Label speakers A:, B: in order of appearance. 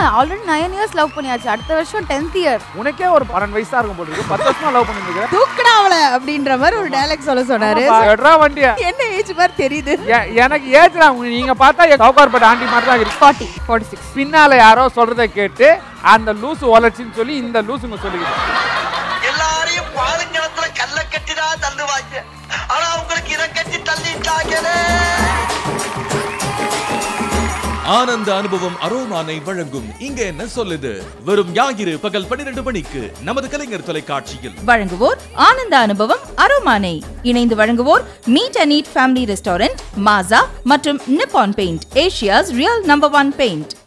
A: already nine years love பண்ணியாச்சு அடுத்த வருஷம் டென்த் இயர்
B: உனக்கே ஒரு பன்னெண்டு வயசா இருக்கும் போல இருக்கு பத்து வருஷமா லவ் பண்ணிட்டு இருக்க
C: தூக்குடா அவள அப்படின்ற மாதிரி ஒரு டயலாக் சொல்ல சொன்னாரு
B: எட்ரா வண்டியா
C: என்ன ஏஜ் மாதிரி தெரியுது
B: எ- எனக்கு ஏஜ்ல நீங்க பார்த்தா சவுகார்பேட் ஆண்டி மாதிரி தான் இருக்கு
A: ஃபார்ட்டி ஃபார்ட்டி சிக்ஸ்
B: பின்னால யாரோ சொல்றதை கேட்டு அந்த லூசு வளர்ச்சின்னு சொல்லி இந்த லூசுங்க சொல்லிக்கிட்டு
D: எல்லாரையும் பாலுங்கிணத்துல கல்ல கட்டிதான் தள்ளுவாங்க ஆனா உங்களுக்கு இதை கட்டி தள்ளிட்டாங்களே
E: ஆனந்த அனுபவம் அரோமானை வழங்கும் இங்க என்ன சொல்லுது வெறும் ஞாயிறு பகல் பன்னிரண்டு மணிக்கு நமது கலைஞர் தொலைக்காட்சியில்
F: வழங்குவோர் ஆனந்த அனுபவம் அரோமானை இணைந்து வழங்குவோர் meet and eat family restaurant மாசா மற்றும் Nippon Paint Asia's real number one paint